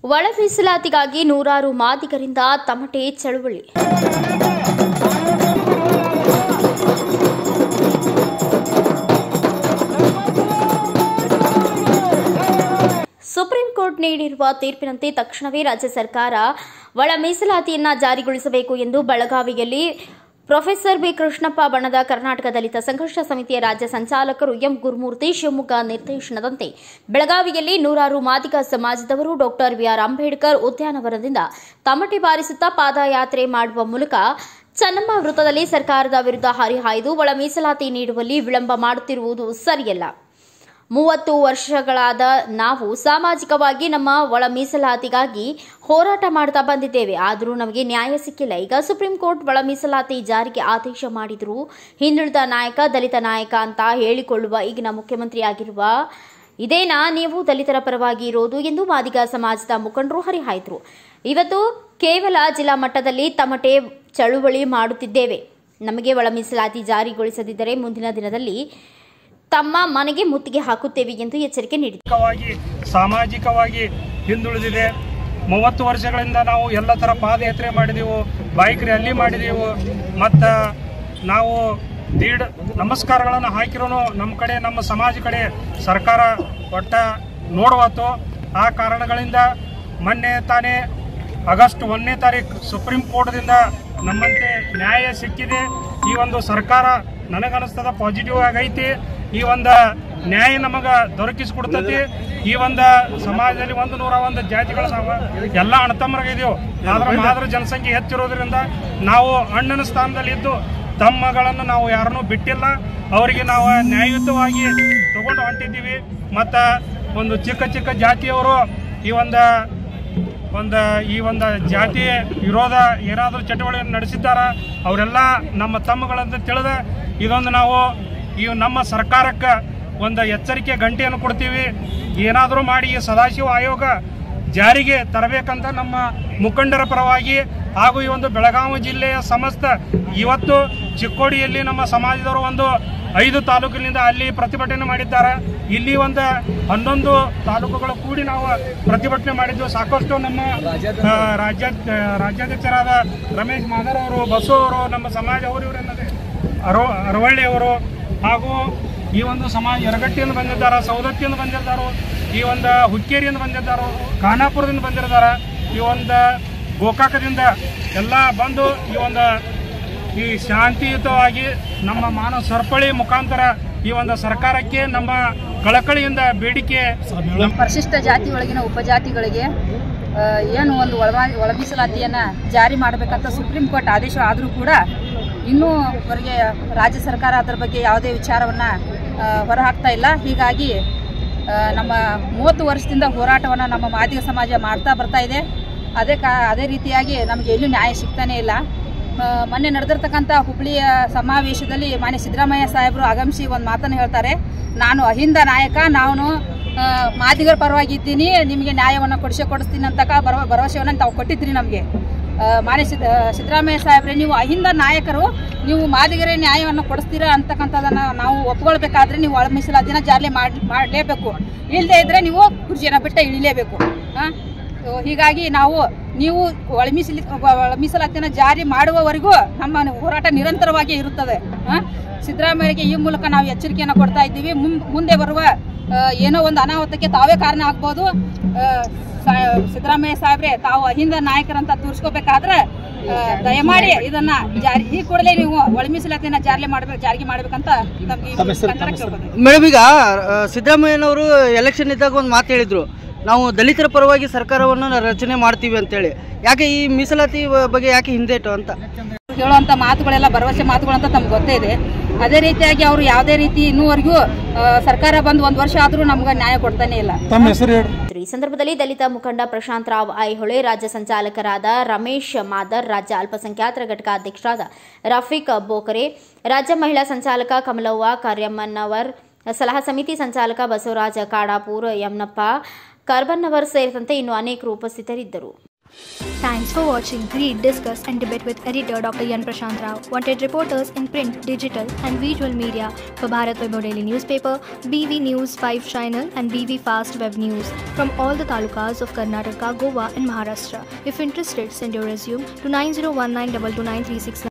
ಒಳ ಮೀಸಲಾತಿಗಾಗಿ ನೂರಾರು ಮಾದಿಗರಿಂದ ತಮಟೆ ಚಳುವಳಿ ಸುಪ್ರೀಂ ಕೋರ್ಟ್ ನೀಡಿರುವ ತೀರ್ಪಿನಂತೆ ತಕ್ಷಣವೇ ರಾಜ್ಯ ಸರ್ಕಾರ ಒಳ ಮೀಸಲಾತಿಯನ್ನ ಜಾರಿಗೊಳಿಸಬೇಕು ಎಂದು ಬೆಳಗಾವಿಯಲ್ಲಿ ಪ್ರೊಫೆಸರ್ ಬಿ ಕೃಷ್ಣಪ್ಪ ಬಣದ ಕರ್ನಾಟಕ ದಲಿತ ಸಂಘರ್ಷ ಸಮಿತಿಯ ರಾಜ್ಯ ಸಂಚಾಲಕರು ಎಂ ಗುರುಮೂರ್ತಿ ಶಿವಮೊಗ್ಗ ನಿರ್ದೇಶನದಂತೆ ಬೆಳಗಾವಿಯಲ್ಲಿ ನೂರಾರು ಮಾದಿಗ ಸಮಾಜದವರು ಡಾಕ್ಟರ್ ಬಿಆರ್ ಅಂಬೇಡ್ಕರ್ ಉದ್ಯಾನವನದಿಂದ ತಮಟೆ ಬಾರಿಸುತ್ತಾ ಪಾದಯಾತ್ರೆ ಮಾಡುವ ಮೂಲಕ ಚನ್ನಮ್ಮ ವೃತ್ತದಲ್ಲಿ ಸರ್ಕಾರದ ವಿರುದ್ಧ ಹರಿಹಾಯ್ದು ಒಳ ಮೀಸಲಾತಿ ನೀಡುವಲ್ಲಿ ವಿಳಂಬ ಮಾಡುತ್ತಿರುವುದು ಸರಿಯಲ್ಲ ಮೂವತ್ತು ವರ್ಷಗಳಾದ ನಾವು ಸಾಮಾಜಿಕವಾಗಿ ನಮ್ಮ ಒಳ ಮೀಸಲಾತಿಗಾಗಿ ಹೋರಾಟ ಮಾಡ್ತಾ ಬಂದಿದ್ದೇವೆ ಆದರೂ ನಮಗೆ ನ್ಯಾಯ ಸಿಕ್ಕಿಲ್ಲ ಈಗ ಸುಪ್ರೀಂ ಕೋರ್ಟ್ ಒಳ ಮೀಸಲಾತಿ ಜಾರಿಗೆ ಆದೇಶ ಮಾಡಿದ್ರು ಹಿಂದುಳಿದ ನಾಯಕ ದಲಿತ ನಾಯಕ ಅಂತ ಹೇಳಿಕೊಳ್ಳುವ ಈಗಿನ ಮುಖ್ಯಮಂತ್ರಿಯಾಗಿರುವ ಇದೇನಾ ನೀವು ದಲಿತರ ಪರವಾಗಿ ಇರೋದು ಎಂದು ಮಾದಿಗ ಸಮಾಜದ ಮುಖಂಡರು ಹರಿಹಾಯ್ದರು ಇವತ್ತು ಕೇವಲ ಜಿಲ್ಲಾ ಮಟ್ಟದಲ್ಲಿ ತಮಟೆ ಚಳುವಳಿ ಮಾಡುತ್ತಿದ್ದೇವೆ ನಮಗೆ ಒಳ ಮೀಸಲಾತಿ ಜಾರಿಗೊಳಿಸದಿದ್ದರೆ ಮುಂದಿನ ದಿನದಲ್ಲಿ ತಮ್ಮ ಮನೆಗೆ ಮುತ್ತಿಗೆ ಹಾಕುತ್ತೇವೆ ಎಂದು ಎಚ್ಚರಿಕೆ ನೀಡಿದರು ಸಾಮಾಜಿಕವಾಗಿ ಸಾಮಾಜಿಕವಾಗಿ ಹಿಂದುಳಿದಿದೆ ಮೂವತ್ತು ವರ್ಷಗಳಿಂದ ನಾವು ಎಲ್ಲ ಥರ ಪಾದಯಾತ್ರೆ ಮಾಡಿದೆವು ಬೈಕ್ ರ್ಯಾಲಿ ಮಾಡಿದೆವು ಮತ್ತು ನಾವು ದೀಡ್ ನಮಸ್ಕಾರಗಳನ್ನು ಹಾಕಿರೋನು ನಮ್ಮ ಕಡೆ ನಮ್ಮ ಸಮಾಜ ಕಡೆ ಸರ್ಕಾರ ಒಟ್ಟ ನೋಡುವತ್ತು ಆ ಕಾರಣಗಳಿಂದ ಮೊನ್ನೆ ತಾನೇ ಆಗಸ್ಟ್ ಒಂದನೇ ತಾರೀಕು ಸುಪ್ರೀಂ ಕೋರ್ಟ್ದಿಂದ ನಮ್ಮಂತೆ ನ್ಯಾಯ ಸಿಕ್ಕಿದೆ ಈ ಒಂದು ಸರ್ಕಾರ ನನಗನ್ನಿಸ್ತದ ಪಾಸಿಟಿವ್ ಆಗೈತಿ ಈ ಒಂದು ನ್ಯಾಯ ನಮಗೆ ದೊರಕಿಸಿಕೊಡ್ತೈತಿ ಈ ಒಂದು ಸಮಾಜದಲ್ಲಿ ಒಂದು ನೂರ ಒಂದು ಜಾತಿಗಳದಾವ ಎಲ್ಲ ಅಣ್ಣತಮ್ಮರಾಗಿದ್ದೀವಿ ಆದ್ರೆ ಮಾತ್ರ ಜನಸಂಖ್ಯೆ ಹೆಚ್ಚಿರೋದ್ರಿಂದ ನಾವು ಅಣ್ಣನ ಸ್ಥಾನದಲ್ಲಿ ಇದ್ದು ತಮ್ಮಗಳನ್ನು ನಾವು ಯಾರನ್ನೂ ಬಿಟ್ಟಿಲ್ಲ ಅವರಿಗೆ ನಾವು ನ್ಯಾಯಯುತವಾಗಿ ತಗೊಂಡು ಹೊಂಟಿದ್ದೀವಿ ಮತ್ತು ಒಂದು ಚಿಕ್ಕ ಚಿಕ್ಕ ಜಾತಿಯವರು ಈ ಒಂದು ಒಂದು ಈ ಒಂದು ಜಾತಿ ವಿರೋಧ ಏನಾದರೂ ಚಟುವಟಿಕೆ ನಡೆಸಿದ್ದಾರ ಅವರೆಲ್ಲ ನಮ್ಮ ತಮ್ಮಗಳಂತ ತಿಳಿದ ಇದೊಂದು ನಾವು ಈ ನಮ್ಮ ಸರ್ಕಾರಕ್ಕೆ ಒಂದು ಎಚ್ಚರಿಕೆ ಗಂಟೆಯನ್ನು ಕೊಡ್ತೀವಿ ಏನಾದರೂ ಮಾಡಿ ಈ ಸದಾಶಿವ ಆಯೋಗ ಜಾರಿಗೆ ತರಬೇಕಂತ ನಮ್ಮ ಮುಖಂಡರ ಪರವಾಗಿ ಹಾಗೂ ಈ ಒಂದು ಬೆಳಗಾವಿ ಜಿಲ್ಲೆಯ ಸಮಸ್ತ ಇವತ್ತು ಚಿಕ್ಕೋಡಿಯಲ್ಲಿ ನಮ್ಮ ಸಮಾಜದವರು ಒಂದು ಐದು ತಾಲೂಕಿನಿಂದ ಅಲ್ಲಿ ಪ್ರತಿಭಟನೆ ಮಾಡಿದ್ದಾರೆ ಇಲ್ಲಿ ಒಂದು ಹನ್ನೊಂದು ತಾಲೂಕುಗಳು ಕೂಡಿ ನಾವು ಪ್ರತಿಭಟನೆ ಮಾಡಿದ್ವು ಸಾಕಷ್ಟು ನಮ್ಮ ಆ, ರಾಜ್ಯ ರಾಜ್ಯಾಧ್ಯಕ್ಷರಾದ ರಮೇಶ್ ಮಾಧರ್ ಅವರು ಬಸು ಅವರು ನಮ್ಮ ಸಮಾಜ ಅವರು ಇವರೆಲ್ಲದೆ ಅರೋ ಅರವಳ್ಳಿ ಅವರು ಹಾಗೂ ಈ ಒಂದು ಸಮಾಜ ಯರಗಟ್ಟಿಯಿಂದ ಬಂದಿದ್ದಾರೆ ಸೌದತ್ತಿಯಿಂದ ಬಂದಿದ್ದಾರೆ ಈ ಒಂದು ಹುಕ್ಕೇರಿಯಿಂದ ಬಂದಿದ್ದಾರೆ ಖಾನಾಪುರದಿಂದ ಬಂದಿದ್ದಾರೆ ಈ ಒಂದು ಗೋಕಾಕದಿಂದ ಎಲ್ಲ ಬಂದು ಈ ಒಂದು ಈ ಶಾಂತಿಯುತವಾಗಿ ನಮ್ಮ ಮಾನವ ಸರಪಳಿ ಮುಖಾಂತರ ಈ ಒಂದು ಸರ್ಕಾರಕ್ಕೆ ನಮ್ಮ ಕಳಕಳಿಯಿಂದ ಬೇಡಿಕೆ ನಮ್ಮ ಪರಿಶಿಷ್ಟ ಜಾತಿ ಒಳಗಿನ ಉಪಜಾತಿಗಳಿಗೆ ಆ, ಏನು ಒಂದು ಒಳ ಒಳ ಮೀಸಲಾತಿಯನ್ನು ಜಾರಿ ಮಾಡಬೇಕಂತ ಸುಪ್ರೀಂ ಕೋರ್ಟ್ ಆದೇಶ ಆದರೂ ಕೂಡ ಇನ್ನೂ ವರೆಗೆ ರಾಜ್ಯ ಸರ್ಕಾರ ಅದರ ಬಗ್ಗೆ ಯಾವುದೇ ವಿಚಾರವನ್ನು ಹೊರಹಾಕ್ತಾ ಇಲ್ಲ ಹೀಗಾಗಿ ಆ, ನಮ್ಮ ಮೂವತ್ತು ವರ್ಷದಿಂದ ಹೋರಾಟವನ್ನು ನಮ್ಮ ಮಾದಿಗ ಸಮಾಜ ಮಾಡ್ತಾ ಬರ್ತಾ ಇದೆ ಅದೇ ಕಾ ಅದೇ ರೀತಿಯಾಗಿ ನಮಗೆ ಎಲ್ಲೂ ನ್ಯಾಯ ಸಿಗ್ತಾನೇ ಇಲ್ಲ ಆ, ಮೊನ್ನೆ ನಡೆದಿರ್ತಕ್ಕಂಥ ಹುಬ್ಳಿಯ ಸಮಾವೇಶದಲ್ಲಿ ಮಾನ್ಯ ಸಿದ್ದರಾಮಯ್ಯ ಸಾಹೇಬರು ಆಗಮಿಸಿ ಒಂದು ಮಾತನ್ನು ಹೇಳ್ತಾರೆ ನಾನು ಅಹಿಂದ ನಾಯಕ ನಾನು ಆ, ಮಾದಿಗರ ಪರವಾಗಿ ಇದ್ದೀನಿ ನಿಮಗೆ ನ್ಯಾಯವನ್ನು ಕೊಡಿಸೇ ಕೊಡಿಸ್ತೀನಿ ಅಂತಕ ಭರವ ಭರವಸೆಯನ್ನು ತಾವು ಕೊಟ್ಟಿದ್ರಿ ನಮಗೆ ಮಾನ್ಯ ಸಿದ್ದ ಸಿದ್ದರಾಮಯ್ಯ ಸಾಹೇಬ್ರೆ ನೀವು ಅಹಿಂದ ನಾಯಕರು ನೀವು ಮಾದಿಗರೇ ನ್ಯಾಯವನ್ನು ಕೊಡಿಸ್ತೀರಾ ಅಂತಕ್ಕಂಥದ್ದನ್ನು ನಾವು ಒಪ್ಕೊಳ್ಬೇಕಾದ್ರೆ ನೀವು ಒಳ ಮೀಸಲಾತಿನ ಜಾರಿ ಮಾಡಿ ಮಾಡಲೇಬೇಕು ಇಲ್ಲದೆ ಇದ್ದರೆ ನೀವು ಕುರ್ಚಿಯನ್ನು ಬಿಟ್ಟು ಇಳಿಲೇಬೇಕು ಹಾಂ ಸೊ ಹೀಗಾಗಿ ನಾವು ನೀವು ಒಳ ಮೀಸಲಿ ಒಳ ಮೀಸಲಾತಿಯನ್ನು ಜಾರಿ ಮಾಡುವವರೆಗೂ ನಮ್ಮ ಹೋರಾಟ ನಿರಂತರವಾಗಿ ಇರುತ್ತದೆ ಆ? ಸಿದ್ದರಾಮಯ್ಯಗೆ ಈ ಮೂಲಕ ನಾವು ಎಚ್ಚರಿಕೆಯನ್ನು ಕೊಡ್ತಾ ಇದ್ದೀವಿ ಮುಂ- ಮುಂದೆ ಬರುವ ಆ, ಏನೋ ಒಂದು ಅನಾಹುತಕ್ಕೆ ತಾವೇ ಕಾರಣ ಆಗ್ಬೋದು ಆ, ಸಾ- ಸಿದ್ದರಾಮಯ್ಯ ಸಾಹೇಬ್ರೆ ತಾವು ಅಹಿಂದ ನಾಯಕರಂತ ತೋರಿಸ್ಕೋಬೇಕಾದ್ರೆ ಆ, ದಯಮಾಡಿ ಇದನ್ನ ಜಾರಿ ಈ ಕೂಡಲೇ ನೀವು ಒಳ ಮೀಸಲಾತಿಯನ್ನ ಜಾರಿ ಮಾಡ್ಬೇಕು ಜಾರಿಗೆ ಮಾಡ್ಬೇಕಂತ ನಮ್ಗೆ ಈ ಮುಖಾಂತರ ಕೇಳ್ಕೊತೀನಿ. ಮೇಡಮ್ ಈಗ ಆ, ಸಿದ್ದರಾಮಯ್ಯನವರು ಎಲೆಕ್ಷನ್ ಇದ್ದಾಗ ಒಂದು ಮಾತು ಹೇಳಿದ್ರು ನಾವು ದಲಿತರ ಪರವಾಗಿ ಸರ್ಕಾರವನ್ನು ರಚನೆ ಮಾಡ್ತೀವಿ ಅಂತೇಳಿ ಯಾಕೆ ಈ ಮೀಸಲಾತಿ ಬಗ್ಗೆ ಯಾಕೆ ಹಿಂದೇಟು ಅಂತ ಹೇಳುವಂತ ಮಾತುಗಳೆಲ್ಲ ಭರವಸೆ ಮಾತುಗಳು ಅಂತ ತಮ್ಗೆ ಗೊತ್ತೇ ಇದೆ ಅದೇ ರೀತಿಯಾಗಿ ಅವರು ಯಾವುದೇ ರೀತಿ ಇನ್ನೂವರೆಗೂ ಆ, ಸರ್ಕಾರ ಬಂದು ಒಂದು ವರ್ಷ ಆದರೂ ನಮ್ಗೆ ನ್ಯಾಯ ಕೊಡ್ತಾನೆ ಇಲ್ಲ ಈ ಸಂದರ್ಭದಲ್ಲಿ ದಲಿತ ಮುಖಂಡ ಪ್ರಶಾಂತ್ ರಾವ್ ಐಹೊಳೆ ರಾಜ್ಯ ಸಂಚಾಲಕರಾದ ರಮೇಶ್ ಮಾದರ್ ರಾಜ್ಯ ಅಲ್ಪಸಂಖ್ಯಾತರ ಘಟಕ ಅಧ್ಯಕ್ಷರಾದ ರಫೀಕ್ ಬೋಕರೆ ರಾಜ್ಯ ಮಹಿಳಾ ಸಂಚಾಲಕ ಕಮಲವ್ವ ಕಾರ್ಯಮ್ಮನವರ್ ಸಲಹಾ ಸಮಿತಿ ಸಂಚಾಲಕ ಬಸವರಾಜ ಕಾಡಾಪುರ್ ಯಮನಪ್ಪ ಕರ್ಬನ್ನವರ್ ಸೇರಿದಂತೆ ಇನ್ನು ಅನೇಕರು ಉಪಸ್ಥಿತರಿದ್ದರು Thanks for watching Read, Discuss and Debate with editor Dr. Yan Prashant Rao. Wanted reporters in print, digital and visual media for Bharat Vaibhav Daily Newspaper, BV News 5 Channel and BV Fast Web News from all the talukas of Karnataka, Goa and Maharashtra. If interested, send your resume to 9019229369.